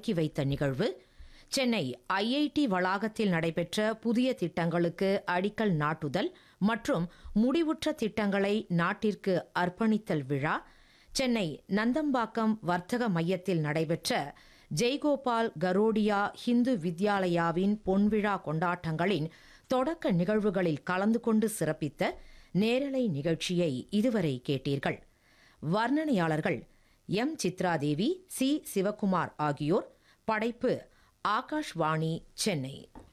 தொடக்கி வைத்த நிகழ்வு சென்னை ஐஐடி வளாகத்தில் நடைபெற்ற புதிய திட்டங்களுக்கு அடிக்கல் நாட்டுதல் மற்றும் முடிவுற்ற திட்டங்களை நாட்டிற்கு அர்ப்பணித்தல் விழா சென்னை நந்தம்பாக்கம் வர்த்தக மையத்தில் நடைபெற்ற ஜெய்கோபால் கரோடியா ஹிந்து வித்யாலயாவின் பொன்விழா கொண்டாட்டங்களின் தொடக்க நிகழ்வுகளில் கலந்து கொண்டு சிறப்பித்த நேரலை நிகழ்ச்சியை இதுவரை கேட்டீர்கள் வர்ணனையாளர்கள் எம் சித்ராதேவி சி சிவகுமார் ஆகியோர் படைப்பு ஆகாஷ்வாணி சென்னை